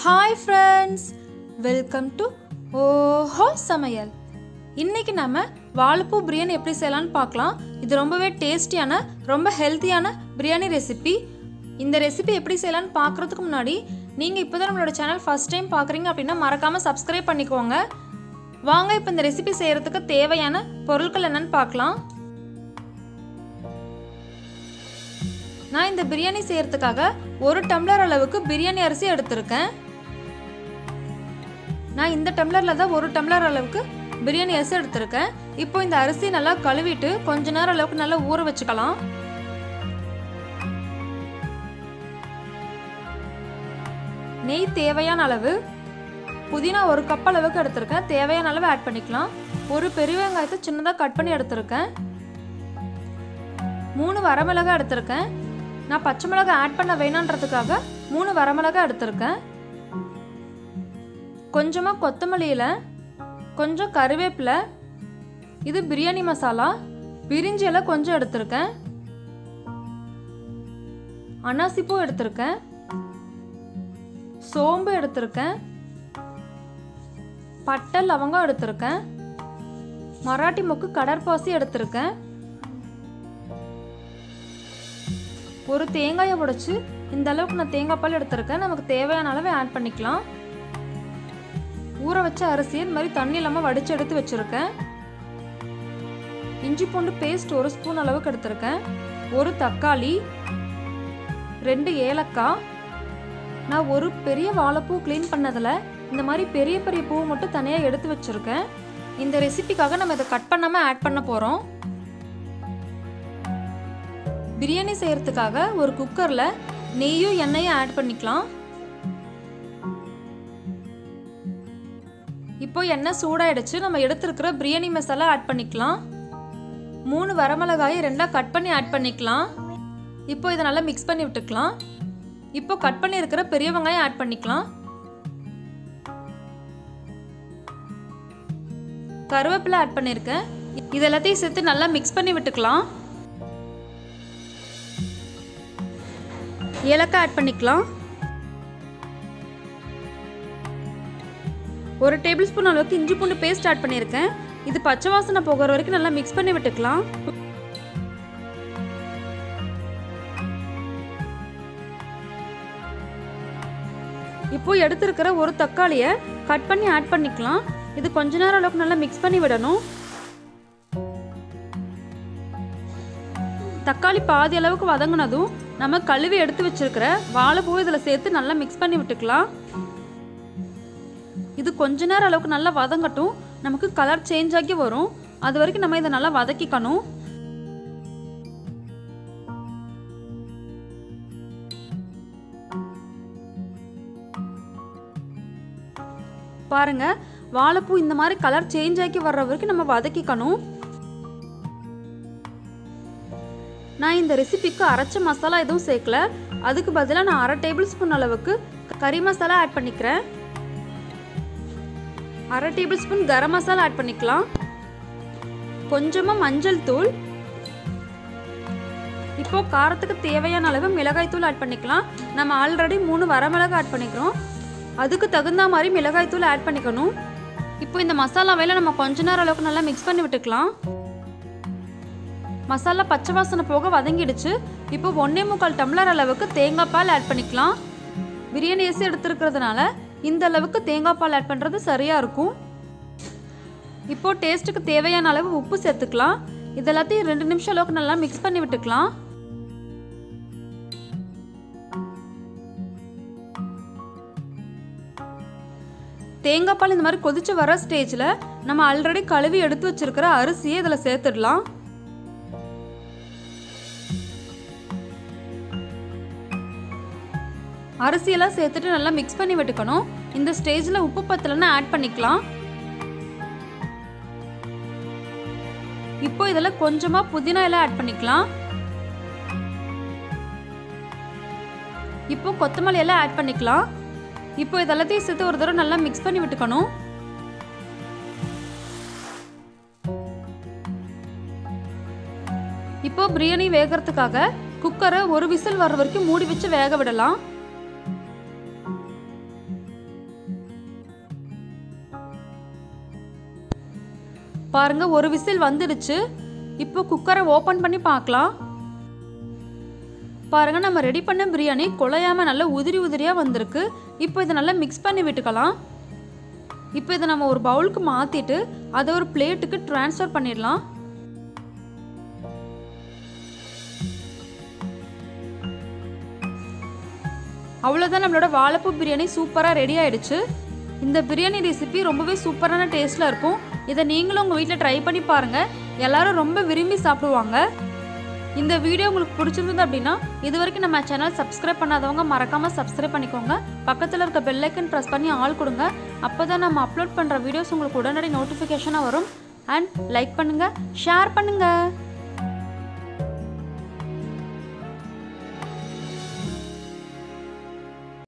hi friends welcome to ஓஹோ சமையல் இன்னைக்கு நம்ம வாழைப்பூ பிரியாணி எப்படி செய்யலாம்னு பார்க்கலாம் இது ரொம்பவே டேஸ்டியான ரொம்ப ஹெல்த்தியான பிரியாணி ரெசிபி இந்த ரெசிபி எப்படி செய்யலாம்னு பார்க்குறதுக்கு முன்னாடி நீங்கள் இப்போ தான் நம்மளோட சேனல் ஃபஸ்ட் டைம் பார்க்குறீங்க அப்படின்னா மறக்காமல் சப்ஸ்கிரைப் பண்ணிக்கோங்க வாங்க இப்போ இந்த ரெசிபி செய்கிறதுக்கு தேவையான பொருட்கள் என்னன்னு பார்க்கலாம் நான் இந்த பிரியாணி செய்யறதுக்காக ஒரு டம்ளர் அளவுக்கு பிரியாணி அரிசி எடுத்திருக்கேன் நான் இந்த டம்ளரில் தான் ஒரு டம்ளர் அளவுக்கு பிரியாணி அரிசி எடுத்திருக்கேன் இப்போ இந்த அரிசி நல்லா கழுவிட்டு கொஞ்ச நேரம் அளவுக்கு நல்லா ஊற வச்சுக்கலாம் நெய் தேவையான அளவு புதினா ஒரு கப் அளவுக்கு எடுத்திருக்கேன் தேவையான அளவு ஆட் பண்ணிக்கலாம் ஒரு பெரிய வெங்காயத்தை சின்னதாக கட் பண்ணி எடுத்திருக்கேன் மூணு வரமிளகாய் எடுத்திருக்கேன் நான் பச்சை மிளகாய் ஆட் பண்ண வேணான்றதுக்காக மூணு வரமிளகாய் எடுத்திருக்கேன் கொஞ்சமாக கொத்தமல்லியில் கொஞ்சம் கருவேப்பிலை இது பிரியாணி மசாலா பிரிஞ்சி இலை கொஞ்சம் எடுத்திருக்கேன் அனாசிப்பூ எடுத்திருக்கேன் சோம்பு எடுத்திருக்கேன் பட்டை லவங்கம் எடுத்திருக்கேன் மராட்டி மொக்கு கடற்பாசி எடுத்திருக்கேன் ஒரு தேங்காயை உடைச்சு இந்த அளவுக்கு நான் தேங்காய் பால் எடுத்திருக்கேன் நமக்கு தேவையான அளவு ஆட் பண்ணிக்கலாம் ஊற வச்ச அரிசி இந்த மாதிரி தண்ணி இல்லாமல் வடிச்சு எடுத்து வச்சிருக்கேன் இஞ்சி பூண்டு பேஸ்ட் ஒரு ஸ்பூன் அளவுக்கு எடுத்திருக்கேன் ஒரு தக்காளி ரெண்டு ஏலக்காய் நான் ஒரு பெரிய வாழைப்பூ க்ளீன் பண்ணதில் இந்த மாதிரி பெரிய பெரிய பூ மட்டும் தனியாக எடுத்து வச்சுருக்கேன் இந்த ரெசிபிக்காக நம்ம இதை கட் பண்ணாமல் ஆட் பண்ண போகிறோம் பிரியாணி செய்யறதுக்காக ஒரு குக்கரில் நெய்யும் எண்ணெயும் ஆட் பண்ணிக்கலாம் இப்போ எண்ணெய் சூடாயிடுச்சு நம்ம எடுத்துருக்கிற பிரியாணி மசாலா ஆட் பண்ணிக்கலாம் மூணு வரமிளகாயை ரெண்டாக கட் பண்ணி ஆட் பண்ணிக்கலாம் இப்போ இதை நல்லா மிக்ஸ் பண்ணி விட்டுக்கலாம் இப்போ கட் பண்ணி இருக்கிற பெரிய வெங்காயம் ஆட் பண்ணிக்கலாம் கருவேப்பிலை ஆட் பண்ணியிருக்கேன் இது எல்லாத்தையும் சேர்த்து நல்லா மிக்ஸ் பண்ணி விட்டுக்கலாம் ஏலக்காய் ஆட் பண்ணிக்கலாம் ஒரு டேபிள் ஸ்பூன் அளவுக்கு இஞ்சி பூண்டு பேஸ்ட் ஆட் பண்ணியிருக்கேன் இது பச்சை வாசனை போகிற வரைக்கும் நல்லா மிக்ஸ் பண்ணி விட்டுக்கலாம் இப்போ எடுத்திருக்கிற ஒரு தக்காளியை கட் பண்ணி ஆட் பண்ணிக்கலாம் இது கொஞ்ச நேரம் அளவுக்கு நல்லா மிக்ஸ் பண்ணி விடணும் தக்காளி பாதி அளவுக்கு வதங்கினதும் நம்ம கழுவி எடுத்து வச்சிருக்கிற வாழைப்பூ இதில் சேர்த்து நல்லா மிக்ஸ் பண்ணி விட்டுக்கலாம் இது கொஞ்ச நேரம் அளவுக்கு நல்லா வதங்கட்டும் நமக்கு கலர் சேஞ்ச் ஆகி வரும் அது வரைக்கும் நம்ம இதை நல்லா வதக்கிக்கணும் பாருங்க வாழைப்பூ இந்த மாதிரி கலர் சேஞ்ச் ஆகி வர்ற வரைக்கும் நம்ம வதக்கிக்கணும் நான் இந்த ரெசிபிக்கு அரைச்ச மசாலா எதுவும் சேர்க்கல அதுக்கு பதிலாக நான் அரை டேபிள் ஸ்பூன் அளவுக்கு கறி மசாலா ஆட் பண்ணிக்கிறேன் அரை tablespoon garam masala add பண்ணிக்கலாம் கொஞ்சமாக மஞ்சள் தூள் இப்போ காரத்துக்கு தேவையான அளவு மிளகாய் தூள் ஆட் பண்ணிக்கலாம் நம்ம ஆல்ரெடி மூணு வரமிளகாய் ஆட் பண்ணிக்கிறோம் அதுக்கு தகுந்த மாதிரி மிளகாய் தூள் ஆட் பண்ணிக்கணும் இப்போ இந்த மசாலாவையில் நம்ம கொஞ்ச நேரம் அளவுக்கு நல்லா மிக்ஸ் பண்ணி விட்டுக்கலாம் மசாலா பச்சை வாசனை போக வதங்கிடுச்சு இப்போ ஒன்றே முக்கால் டம்ளர் அளவுக்கு தேங்காய் பால் ஆட் பண்ணிக்கலாம் பிரியாணி ஏசி எடுத்துருக்கிறதுனால இந்த அளவுக்கு தேங்காய் பால் ஆட் பண்ணுறது சரியாக இருக்கும் இப்போ டேஸ்ட்டுக்கு தேவையான அளவு உப்பு சேர்த்துக்கலாம் இது எல்லாத்தையும் ரெண்டு நிமிஷம் அளவுக்கு நல்லா மிக்ஸ் பண்ணி விட்டுக்கலாம் தேங்காய் பால் இந்த மாதிரி கொதிச்சு வர ஸ்டேஜில் நம்ம ஆல்ரெடி கழுவி எடுத்து வச்சிருக்கிற அரிசியை இதில் சேர்த்துடலாம் அரிசியெல்லாம் சேர்த்துட்டு நல்லா மிக்ஸ் பண்ணி விட்டுக்கணும் இந்த ஸ்டேஜில் உப்பு பத்தலைன்னு ஆட் பண்ணிக்கலாம் இப்போ இதில் கொஞ்சமாக புதினா எல்லாம் ஆட் பண்ணிக்கலாம் இப்போ கொத்தமல்லி எல்லாம் ஆட் பண்ணிக்கலாம் இப்போ இதெல்லாத்தையும் சேர்த்து ஒரு தடவை நல்லா மிக்ஸ் பண்ணி விட்டுக்கணும் இப்போ பிரியாணி வேகிறதுக்காக குக்கரை ஒரு விசில் வர்ற வரைக்கும் மூடி வச்சு வேக விடலாம் பாருங்கள் ஒரு விசில் வந்துடுச்சு இப்போ குக்கரை ஓப்பன் பண்ணி பார்க்கலாம் பாருங்கள் நம்ம ரெடி பண்ண பிரியாணி குழையாமல் நல்லா உதிரி உதிரியாக வந்திருக்கு இப்போ இதை நல்லா மிக்ஸ் பண்ணி விட்டுக்கலாம் இப்போ இதை நம்ம ஒரு பவுலுக்கு மாற்றிட்டு அதை ஒரு பிளேட்டுக்கு ட்ரான்ஸ்ஃபர் பண்ணிடலாம் அவ்வளோதான் நம்மளோட வாழைப்பூ பிரியாணி சூப்பராக ரெடி ஆயிடுச்சு இந்த பிரியாணி ரெசிபி ரொம்பவே சூப்பரான டேஸ்ட்டில் இருக்கும் இதை நீங்களும் உங்கள் வீட்டில் ட்ரை பண்ணி பாருங்கள் எல்லாரும் ரொம்ப விரும்பி சாப்பிடுவாங்க இந்த வீடியோ உங்களுக்கு பிடிச்சிருந்தது அப்படின்னா இது வரைக்கும் நம்ம சேனல் சப்ஸ்கிரைப் பண்ணாதவங்க மறக்காமல் சப்ஸ்கிரைப் பண்ணிக்கோங்க பக்கத்தில் இருக்க பெல் ஐக்கன் ப்ரெஸ் பண்ணி ஆள் கொடுங்க அப்போ தான் நம்ம அப்லோட் பண்ணுற வீடியோஸ் உங்களுக்கு உடனடி நோட்டிஃபிகேஷனாக வரும் அண்ட் லைக் பண்ணுங்கள் ஷேர் பண்ணுங்கள்